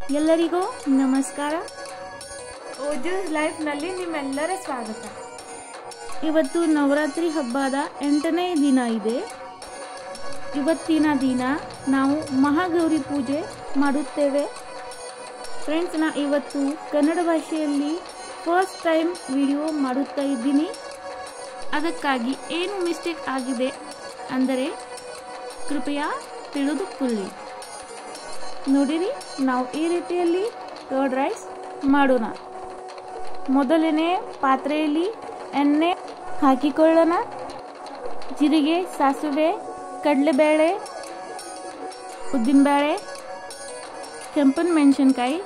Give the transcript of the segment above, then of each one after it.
ಎಲ್ಲರಿಗೂ ನಮಸ್ಕಾರ ಓಜಸ್ ಲೈಫ್ನಲ್ಲಿ ನಿಮ್ಮೆಲ್ಲರ ಸ್ವಾಗತ ಇವತ್ತು ನವರಾತ್ರಿ ಹಬ್ಬದ ಎಂಟನೇ ದಿನ ಇದೆ ಇವತ್ತಿನ ದಿನ ನಾವು ಮಹಾಗೌರಿ ಪೂಜೆ ಮಾಡುತ್ತೇವೆ ಫ್ರೆಂಡ್ಸ್ ನಾ ಇವತ್ತು ಕನ್ನಡ ಭಾಷೆಯಲ್ಲಿ ಫಸ್ಟ್ ಟೈಮ್ ವಿಡಿಯೋ ಮಾಡುತ್ತಾ ಇದ್ದೀನಿ ಅದಕ್ಕಾಗಿ ಏನು ಮಿಸ್ಟೇಕ್ ಆಗಿದೆ ಅಂದರೆ ಕೃಪೆಯ ತಿಳಿದುಕೊಳ್ಳಿ ನೋಡಿರಿ ನಾವು ಈ ರೀತಿಯಲ್ಲಿ ಕರ್ಡ್ ರೈಸ್ ಮಾಡೋಣ ಮೊದಲನೇ ಪಾತ್ರೆಯಲ್ಲಿ ಎಣ್ಣೆ ಹಾಕಿಕೊಳ್ಳೋಣ ಜೀರಿಗೆ ಸಾಸಿವೆ ಕಡಲೆಬೇಳೆ ಉದ್ದಿನಬೇಳೆ ಕೆಂಪನ ಮೆಣಸಿನ್ಕಾಯಿ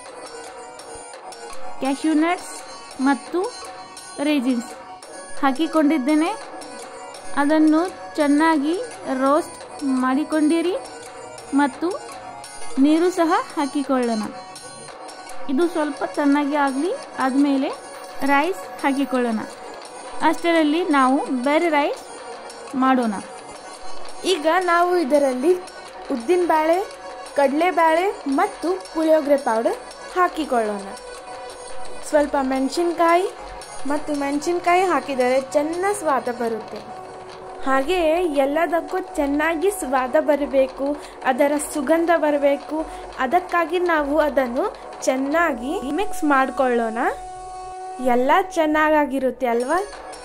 ಕ್ಯಾಶ್ಯೂ ನಟ್ಸ್ ಮತ್ತು ರೇಜಿನ್ಸ್ ಹಾಕಿಕೊಂಡಿದ್ದೇನೆ ಅದನ್ನು ಚೆನ್ನಾಗಿ ರೋಸ್ಟ್ ಮಾಡಿಕೊಂಡಿರಿ ಮತ್ತು ನೀರು ಸಹ ಹಾಕಿಕೊಳ್ಳೋಣ ಇದು ಸ್ವಲ್ಪ ಚೆನ್ನಾಗಿ ಆಗಲಿ ಆದಮೇಲೆ ರೈಸ್ ಹಾಕಿಕೊಳ್ಳೋಣ ಅಷ್ಟರಲ್ಲಿ ನಾವು ಬೇರೆ ರೈಸ್ ಮಾಡೋಣ ಈಗ ನಾವು ಇದರಲ್ಲಿ ಉದ್ದಿನಬೇಳೆ ಕಡಲೆಬೇಳೆ ಮತ್ತು ಪುಳಿಯೋಗರೆ ಪೌಡರ್ ಹಾಕಿಕೊಳ್ಳೋಣ ಸ್ವಲ್ಪ ಮೆಣಸಿನ್ಕಾಯಿ ಮತ್ತು ಮೆಣಸಿನ್ಕಾಯಿ ಹಾಕಿದರೆ ಚೆನ್ನ ಸ್ವಾದ ಬರುತ್ತೆ ಹಾಗೆಯೇ ಎಲ್ಲದಕ್ಕೂ ಚೆನ್ನಾಗಿ ಸ್ವಾದ ಬರಬೇಕು ಅದರ ಸುಗಂಧ ಬರಬೇಕು ಅದಕ್ಕಾಗಿ ನಾವು ಅದನ್ನು ಚೆನ್ನಾಗಿ ಮಿಕ್ಸ್ ಮಾಡಿಕೊಳ್ಳೋಣ ಎಲ್ಲ ಚೆನ್ನಾಗಾಗಿರುತ್ತೆ ಅಲ್ವಾ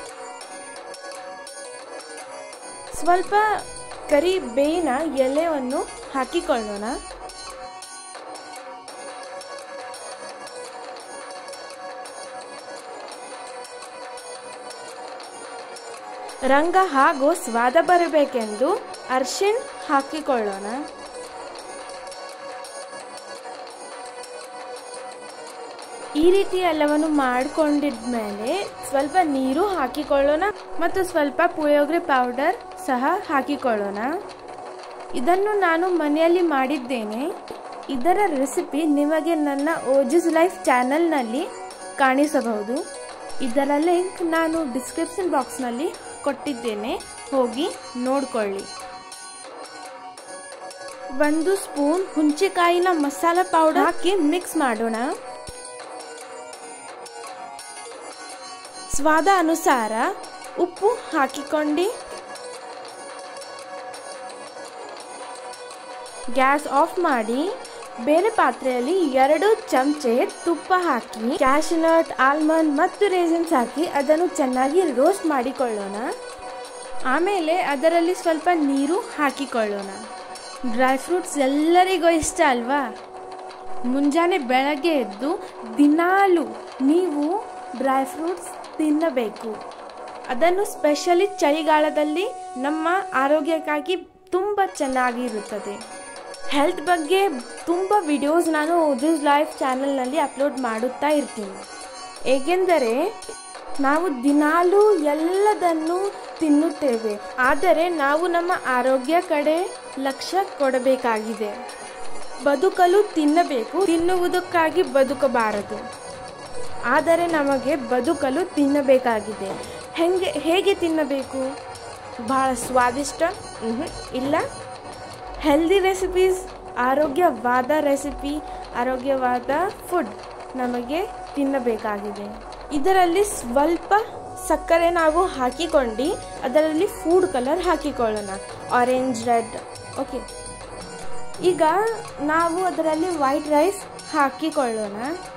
ಸ್ವಲ್ಪ ಕರಿ ಬೇಯಿನ ಎಲೆಯನ್ನು ಹಾಕಿಕೊಳ್ಳೋಣ ರಂಗ ಹಾಗೂ ಸ್ವಾದ ಬರಬೇಕೆಂದು ಅರ್ಶಿಣ್ ಹಾಕಿಕೊಳ್ಳೋಣ ಈ ರೀತಿ ಎಲ್ಲವನ್ನು ಮಾಡಿಕೊಂಡಿದ್ಮೇಲೆ ಸ್ವಲ್ಪ ನೀರು ಹಾಕಿಕೊಳ್ಳೋಣ ಮತ್ತು ಸ್ವಲ್ಪ ಪುಳಿಯೋಗರೆ ಪೌಡರ್ ಸಹ ಹಾಕಿಕೊಳ್ಳೋಣ ಇದನ್ನು ನಾನು ಮನೆಯಲ್ಲಿ ಮಾಡಿದ್ದೇನೆ ಇದರ ರೆಸಿಪಿ ನಿಮಗೆ ನನ್ನ ಓಜಿಸ್ ಲೈಫ್ ಚಾನೆಲ್ನಲ್ಲಿ ಕಾಣಿಸಬಹುದು ಇದರ ಲಿಂಕ್ ನಾನು ಡಿಸ್ಕ್ರಿಪ್ಷನ್ ಬಾಕ್ಸ್ನಲ್ಲಿ ಕೊಟ್ಟಿದ್ದೇನೆ ಹೋಗಿ ನೋಡ್ಕೊಳ್ಳಿ ಒಂದು ಸ್ಪೂನ್ ಹುಂಚೆಕಾಯಿನ ಮಸಾಲ ಪೌಡರ್ ಹಾಕಿ ಮಿಕ್ಸ್ ಮಾಡೋಣ ಸ್ವಾದ ಅನುಸಾರ ಉಪ್ಪು ಹಾಕಿಕೊಂಡು ಗ್ಯಾಸ್ ಆಫ್ ಮಾಡಿ ಬೇರೆ ಪಾತ್ರೆಯಲ್ಲಿ ಎರಡು ಚಮಚೆ ತುಪ್ಪ ಹಾಕಿ ಕ್ಯಾಶ್ನಟ್ ಆಲ್ಮಂಡ್ ಮತ್ತು ರೇಸಿನ್ಸ್ ಹಾಕಿ ಅದನ್ನು ಚೆನ್ನಾಗಿ ರೋಸ್ಟ್ ಮಾಡಿಕೊಳ್ಳೋಣ ಆಮೇಲೆ ಅದರಲ್ಲಿ ಸ್ವಲ್ಪ ನೀರು ಹಾಕಿಕೊಳ್ಳೋಣ ಡ್ರೈ ಫ್ರೂಟ್ಸ್ ಎಲ್ಲರಿಗೂ ಇಷ್ಟ ಅಲ್ವಾ ಮುಂಜಾನೆ ಬೆಳಗ್ಗೆ ಎದ್ದು ದಿನಾಲು ನೀವು ಡ್ರೈ ಫ್ರೂಟ್ಸ್ ತಿನ್ನಬೇಕು ಅದನ್ನು ಸ್ಪೆಷಲಿ ಚಳಿಗಾಲದಲ್ಲಿ ನಮ್ಮ ಆರೋಗ್ಯಕ್ಕಾಗಿ ತುಂಬ ಚೆನ್ನಾಗಿರುತ್ತದೆ ಹೆಲ್ತ್ ಬಗ್ಗೆ ತುಂಬ ವಿಡಿಯೋಸ್ ನಾನು ಓದಿಸ್ ಲೈಫ್ ಚಾನಲ್ನಲ್ಲಿ ಅಪ್ಲೋಡ್ ಮಾಡುತ್ತಾ ಇರ್ತೀನಿ ಏಕೆಂದರೆ ನಾವು ದಿನಾಲೂ ಎಲ್ಲದನ್ನು ತಿನ್ನುತ್ತೇವೆ ಆದರೆ ನಾವು ನಮ್ಮ ಆರೋಗ್ಯ ಕಡೆ ಲಕ್ಷ್ಯ ಕೊಡಬೇಕಾಗಿದೆ ಬದುಕಲು ತಿನ್ನಬೇಕು ತಿನ್ನುವುದಕ್ಕಾಗಿ ಬದುಕಬಾರದು ಆದರೆ ನಮಗೆ ಬದುಕಲು ತಿನ್ನಬೇಕಾಗಿದೆ ಹೆಂಗೆ ಹೇಗೆ ತಿನ್ನಬೇಕು ಬಹಳ ಸ್ವಾದಿಷ್ಟ ಮ್ಹೂ, ಇಲ್ಲ ಹೆಲ್ದಿ ರೆಸಿಪೀಸ್ ಆರೋಗ್ಯವಾದ ರೆಸಿಪಿ ಆರೋಗ್ಯವಾದ ಫುಡ್ ನಮಗೆ ತಿನ್ನಬೇಕಾಗಿದೆ ಇದರಲ್ಲಿ ಸ್ವಲ್ಪ ಸಕ್ಕರೆ ನಾವು ಹಾಕಿಕೊಂಡು ಅದರಲ್ಲಿ ಫುಡ್ ಕಲರ್ ಹಾಕಿಕೊಳ್ಳೋಣ ಆರೆಂಜ್ ರೆಡ್ ಓಕೆ ಈಗ ನಾವು ಅದರಲ್ಲಿ ವೈಟ್ ರೈಸ್ ಹಾಕಿಕೊಳ್ಳೋಣ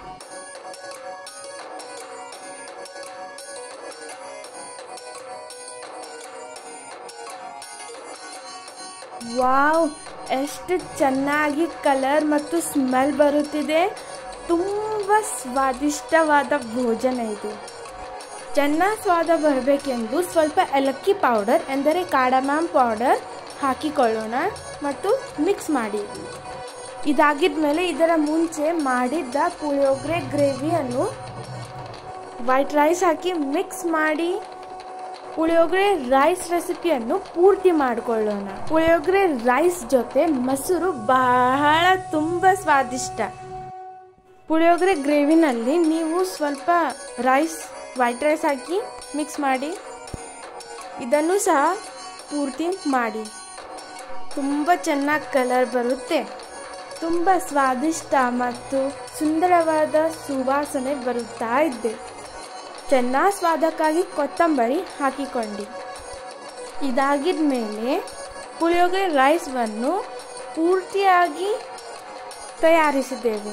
ವಾವ್ ಎಷ್ಟು ಚೆನ್ನಾಗಿ ಕಲರ್ ಮತ್ತು ಸ್ಮೆಲ್ ಬರುತ್ತಿದೆ ತುಂಬ ಸ್ವಾದಿಷ್ಟವಾದ ಭೋಜನ ಇದು ಚೆನ್ನಾಗಿ ಸ್ವಾದ ಬರಬೇಕೆಂದು ಸ್ವಲ್ಪ ಏಲಕ್ಕಿ ಪೌಡರ್ ಎಂದರೆ ಕಾಡಮಾಮ್ ಪೌಡರ್ ಹಾಕಿಕೊಳ್ಳೋಣ ಮತ್ತು ಮಿಕ್ಸ್ ಮಾಡಿ ಇದಾಗಿದ ಮೇಲೆ ಇದರ ಮುಂಚೆ ಮಾಡಿದ್ದ ಪುಳಿಯೋಗರೆ ಗ್ರೇವಿಯನ್ನು ವೈಟ್ ರೈಸ್ ಹಾಕಿ ಮಿಕ್ಸ್ ಮಾಡಿ ಪುಳಿಯೋಗರೆ ರೈಸ್ ರೆಸಿಪಿಯನ್ನು ಪೂರ್ತಿ ಮಾಡಿಕೊಳ್ಳೋಣ ಪುಳಿಯೋಗರೆ ರೈಸ್ ಜೊತೆ ಮೊಸರು ಬಹಳ ತುಂಬ ಸ್ವಾದಿಷ್ಟ ಪುಳಿಯೋಗರೆ ಗ್ರೇವಿನಲ್ಲಿ ನೀವು ಸ್ವಲ್ಪ ರೈಸ್ ವೈಟ್ ರೈಸ್ ಹಾಕಿ ಮಿಕ್ಸ್ ಮಾಡಿ ಇದನ್ನು ಸಹ ಪೂರ್ತಿ ಮಾಡಿ ತುಂಬ ಚೆನ್ನಾಗಿ ಕಲರ್ ಬರುತ್ತೆ ತುಂಬ ಸ್ವಾದಿಷ್ಟ ಮತ್ತು ಸುಂದರವಾದ ಸುವಾಸನೆ ಬರುತ್ತಾ ಇದೆ ಚೆನ್ನಾಗಿ ಸ್ವಾದಕ್ಕಾಗಿ ಕೊತ್ತಂಬರಿ ಹಾಕಿಕೊಂಡು ಇದಾಗಿದ ಮೇಲೆ ಪುಳಿಯೋಗರೆ ರೈಸ್ವನ್ನು ಪೂರ್ತಿಯಾಗಿ ತಯಾರಿಸಿದ್ದೇವೆ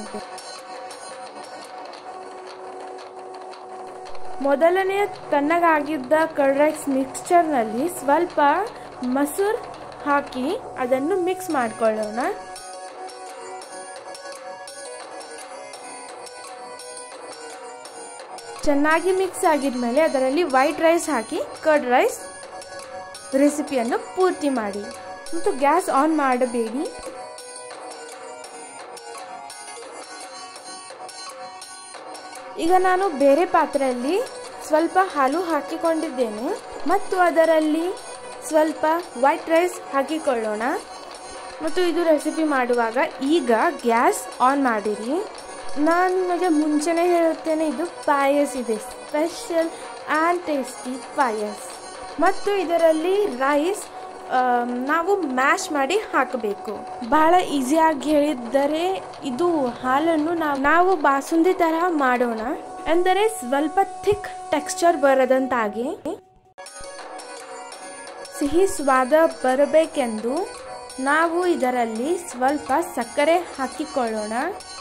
ಮೊದಲನೆಯ ತಣ್ಣಗಾಗಿದ್ದ ಕರ್ಡ್ ರೈಸ್ ಮಿಕ್ಸ್ಚರ್ನಲ್ಲಿ ಸ್ವಲ್ಪ ಮೊಸರು ಹಾಕಿ ಅದನ್ನು ಮಿಕ್ಸ್ ಮಾಡ್ಕೊಳ್ಳೋಣ ಚೆನ್ನಾಗಿ ಮಿಕ್ಸ್ ಆಗಿದ್ಮೇಲೆ ಅದರಲ್ಲಿ ವೈಟ್ ರೈಸ್ ಹಾಕಿ ಕರ್ಡ್ ರೈಸ್ ರೆಸಿಪಿಯನ್ನು ಪೂರ್ತಿ ಮಾಡಿ ಮತ್ತು ಗ್ಯಾಸ್ ಆನ್ ಮಾಡಬೇಡಿ ಈಗ ನಾನು ಬೇರೆ ಪಾತ್ರೆಯಲ್ಲಿ ಸ್ವಲ್ಪ ಹಾಲು ಹಾಕಿಕೊಂಡಿದ್ದೇನೆ ಮತ್ತು ಅದರಲ್ಲಿ ಸ್ವಲ್ಪ ವೈಟ್ ರೈಸ್ ಹಾಕಿಕೊಳ್ಳೋಣ ಮತ್ತು ಇದು ರೆಸಿಪಿ ಮಾಡುವಾಗ ಈಗ ಗ್ಯಾಸ್ ಆನ್ ಮಾಡಿರಿ ನಾನು ನಿಮಗೆ ಮುಂಚೆನೇ ಹೇಳುತ್ತೇನೆ ಇದು ಪಾಯಸ್ ಇದೆ ಸ್ಪೆಷಲ್ ಆ್ಯಂಡ್ ಟೇಸ್ಟಿ ಪಾಯಸ್ ಮತ್ತು ಇದರಲ್ಲಿ ರೈಸ್ ನಾವು ಮ್ಯಾಶ್ ಮಾಡಿ ಹಾಕಬೇಕು ಬಹಳ ಈಸಿಯಾಗಿ ಹೇಳಿದ್ದರೆ ಇದು ಹಾಲನ್ನು ನಾವು ನಾವು ಬಾಸುಂದಿ ತರಹ ಮಾಡೋಣ ಅಂದರೆ ಸ್ವಲ್ಪ ಥಿಕ್ ಟೆಕ್ಸ್ಚರ್ ಬರದಂತಾಗಿ ಸಿಹಿ ಸ್ವಾದ ಬರಬೇಕೆಂದು ನಾವು ಇದರಲ್ಲಿ ಸ್ವಲ್ಪ ಸಕ್ಕರೆ ಹಾಕಿಕೊಳ್ಳೋಣ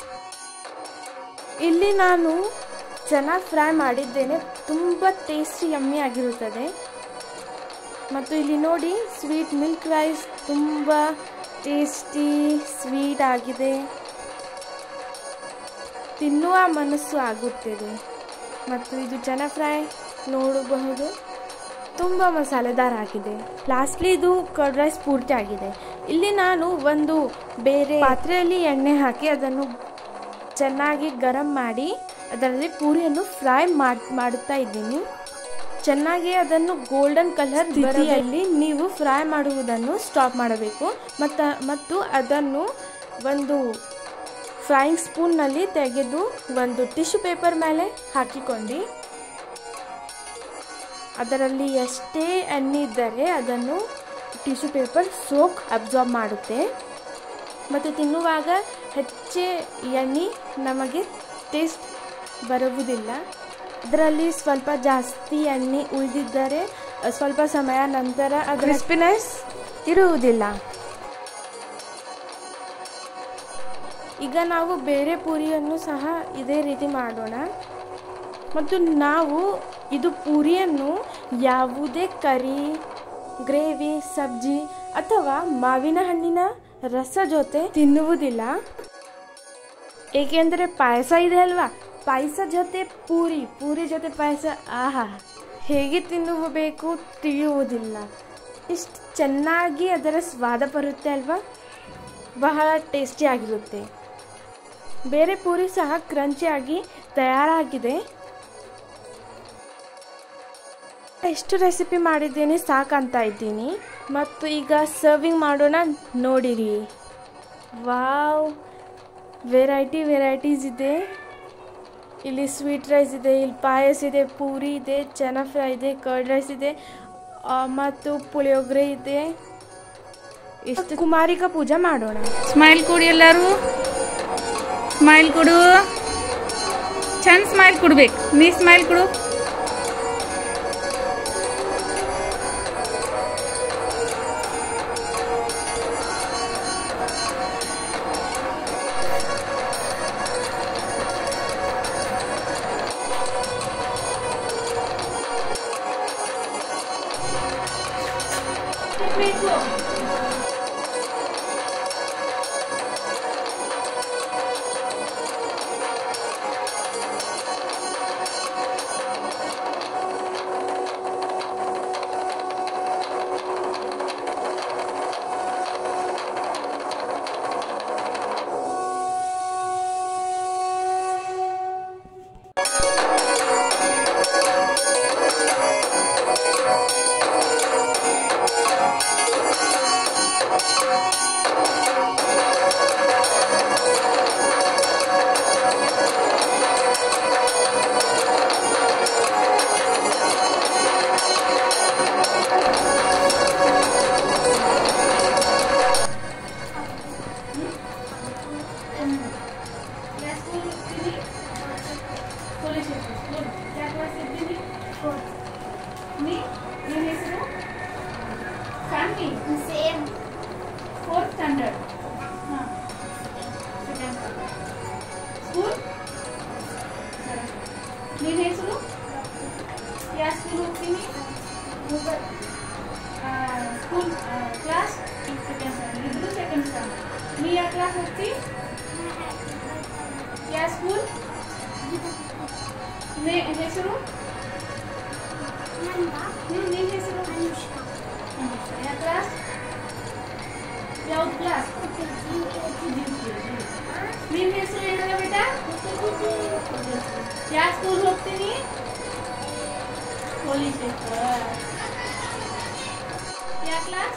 ಇಲ್ಲಿ ನಾನು ಚೆನ್ನಾಗಿ ಫ್ರೈ ಮಾಡಿದ್ದೇನೆ ತುಂಬ ಟೇಸ್ಟಿ ಯಮ್ಮಿ ಆಗಿರುತ್ತದೆ ಮತ್ತು ಇಲ್ಲಿ ನೋಡಿ ಸ್ವೀಟ್ ಮಿಲ್ಕ್ ರೈಸ್ ತುಂಬ ಟೇಸ್ಟಿ ಸ್ವೀಟ್ ಆಗಿದೆ ತಿನ್ನುವ ಮನಸ್ಸು ಆಗುತ್ತಿದೆ ಮತ್ತು ಇದು ಚೆನ್ನ ಫ್ರೈ ನೋಡಬಹುದು ತುಂಬ ಮಸಾಲೆದಾರ್ ಆಗಿದೆ ಲಾಸ್ಟ್ಲಿ ಇದು ಕರ್ಡ್ ರೈಸ್ ಪೂರ್ತಿ ಆಗಿದೆ ಇಲ್ಲಿ ನಾನು ಒಂದು ಬೇರೆ ಪಾತ್ರೆಯಲ್ಲಿ ಎಣ್ಣೆ ಹಾಕಿ ಅದನ್ನು ಚೆನ್ನಾಗಿ ಗರಂ ಮಾಡಿ ಅದರಲ್ಲಿ ಪೂರಿಯನ್ನು ಫ್ರೈ ಮಾಡುತ್ತಾ ಇದ್ದೀನಿ ಚೆನ್ನಾಗಿ ಅದನ್ನು ಗೋಲ್ಡನ್ ಕಲರ್ ಬರಿಯಲ್ಲಿ ನೀವು ಫ್ರೈ ಮಾಡುವುದನ್ನು ಸ್ಟಾಪ್ ಮಾಡಬೇಕು ಮತ್ತ ಮತ್ತು ಅದನ್ನು ಒಂದು ಫ್ರೈಯಿಂಗ್ ಸ್ಪೂನ್ನಲ್ಲಿ ತೆಗೆದು ಒಂದು ಟಿಶ್ಯೂ ಪೇಪರ್ ಮೇಲೆ ಹಾಕಿಕೊಂಡು ಅದರಲ್ಲಿ ಎಷ್ಟೇ ಎಣ್ಣೆ ಇದ್ದರೆ ಅದನ್ನು ಟಿಶ್ಯೂ ಪೇಪರ್ ಸೋಕ್ ಅಬ್ಸಾರ್ಬ್ ಮಾಡುತ್ತೆ ಮತ್ತು ತಿನ್ನುವಾಗ ಹೆಚ್ಚೆ ಎಣ್ಣೆ ನಮಗೆ ಟೇಸ್ಟ್ ಬರುವುದಿಲ್ಲ ಅದರಲ್ಲಿ ಸ್ವಲ್ಪ ಜಾಸ್ತಿ ಎಣ್ಣೆ ಉಳಿದಿದ್ದರೆ ಸ್ವಲ್ಪ ಸಮಯ ನಂತರ ಅದರ ಕ್ರಿಸ್ಪಿನೆಸ್ ಇರುವುದಿಲ್ಲ ಈಗ ನಾವು ಬೇರೆ ಪೂರಿಯನ್ನು ಸಹ ಇದೇ ರೀತಿ ಮಾಡೋಣ ಮತ್ತು ನಾವು ಇದು ಪೂರಿಯನ್ನು ಯಾವುದೇ ಕರಿ ಗ್ರೇವಿ ಸಬ್ಜಿ ಅಥವಾ ಮಾವಿನ ಹಣ್ಣಿನ ರಸ ಜೊತೆ ತಿನ್ನುವುದಿಲ್ಲ ಏಕೆಂದರೆ ಪಾಯಸ ಇದೆ ಅಲ್ವಾ ಪಾಯಸ ಜೊತೆ ಪೂರಿ ಪೂರಿ ಜೊತೆ ಪಾಯಸ ಆಹಾ ಹೇಗೆ ತಿನ್ನಬೇಕು ತಿಳಿಯುವುದಿಲ್ಲ ಇಷ್ಟು ಚೆನ್ನಾಗಿ ಅದರ ಸ್ವಾದ ಬರುತ್ತೆ ಅಲ್ವಾ ಬಹಳ ಟೇಸ್ಟಿ ಆಗಿರುತ್ತೆ ಬೇರೆ ಪೂರಿ ಸಹ ಕ್ರಂಚಿಯಾಗಿ ತಯಾರಾಗಿದೆ ಎಷ್ಟು ರೆಸಿಪಿ ಮಾಡಿದ್ದೀನಿ ಸಾಕಂತ ಇದ್ದೀನಿ ಮತ್ತು ಈಗ ಸರ್ವಿಂಗ್ ಮಾಡೋಣ ನೋಡಿರಿ ವಾವ್ ವೆರೈಟಿ ವೆರೈಟೀಸ್ ಇದೆ ಇಲ್ಲಿ ಸ್ವೀಟ್ ರೈಸ್ ಇದೆ ಇಲ್ಲಿ ಪಾಯಸ ಇದೆ ಪೂರಿ ಇದೆ ಚೆನ್ನ ಫ್ರೈ ಇದೆ ಕರ್ಡ್ ರೈಸ್ ಇದೆ ಆ, ಮತ್ತು ಪುಳಿಯೋಗರೆ ಇದೆ ಇಷ್ಟು ಕುಮಾರಿಕ ಪೂಜೆ ಮಾಡೋಣ ಸ್ಮೈಲ್ ಕೊಡಿ ಎಲ್ಲರೂ ಸ್ಮೈಲ್ ಕೊಡು ಚಂದ ಸ್ಮೈಲ್ ಕೊಡ್ಬೇಕು ನೀ ಸ್ಮೈಲ್ ಕೊಡು ಕ್ಲಾಸ್ ಹೋಗ್ತಿ ಯಾವ ಸ್ಕೂಲ್ ಹೆಸರು ಹ್ಮ್ ನಿನ್ನ ಹೆಸರು ಯಾವ ಕ್ಲಾಸ್ ಯಾವ್ದು ಕ್ಲಾಸ್ ನಿನ್ನ ಹೆಸರು ಏನಲ್ಲ ಬೇಟ ಯಾವ ಸ್ಕೂಲ್ ಹೋಗ್ತೀನಿ ಪೊಲೀಸ್ ಯಾವ ಕ್ಲಾಸ್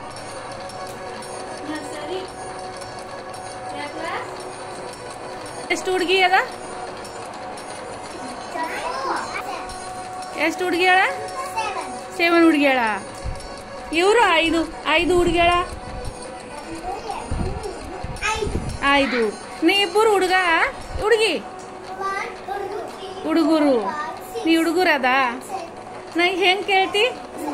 ನರ್ಸರಿ ಯಾವ ಕ್ಲಾಸ್ ಎಷ್ಟು ಹುಡುಗಿ ಅದ ಎಷ್ಟು ಹುಡುಗಿಯಾಳ ಸೆವೆನ್ ಹುಡುಗಿಯಾಳ ಇವರು ಐದು ಐದು ಹುಡುಗಿಯಾಳ ಐದು ನೀ ಇಬ್ಬರು ಹುಡುಗ ಹುಡುಗಿ ಹುಡುಗರು ನೀ ಹುಡುಗರದ ನಾ ಹೆಂಗ್ ಕೇಳ್ತಿ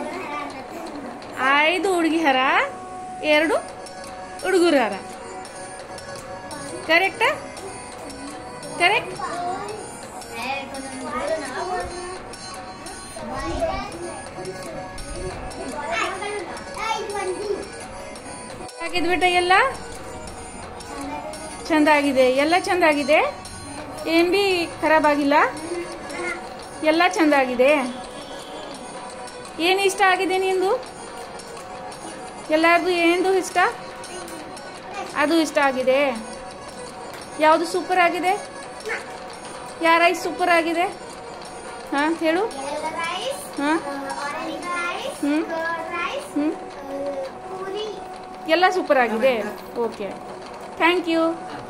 ಐದು ಹುಡುಗಿ ಹರ ಎರಡು ಹುಡುಗರು ಹರ ಕರೆಕ್ಟ ಕರೆಕ್ಟ್ ಹಾಕಿದ್ ಬಿಟ್ಟ ಎಲ್ಲ ಚಂದ ಆಗಿದೆ ಎಲ್ಲ ಚಂದ ಆಗಿದೆ ಏನ್ ಬಿ ಖರಾಬ್ ಆಗಿಲ್ಲ ಎಲ್ಲ ಚಂದ ಆಗಿದೆ ಏನು ಇಷ್ಟ ಆಗಿದೆ ನಿಂದು ಎಲ್ಲಾರ್ದು ಏನು ಇಷ್ಟ ಅದು ಇಷ್ಟ ಆಗಿದೆ ಯಾವುದು ಸೂಪರ್ ಆಗಿದೆ ಯಾರ ರೈಸ್ ಸೂಪರ್ ಆಗಿದೆ ಹಾ ಹೇಳು ಹಾ ಹ್ಮ್. ಹ್ಮ್ ಎಲ್ಲ ಸೂಪರ್ ಆಗಿದೆ ಓಕೆ ಥ್ಯಾಂಕ್ ಯು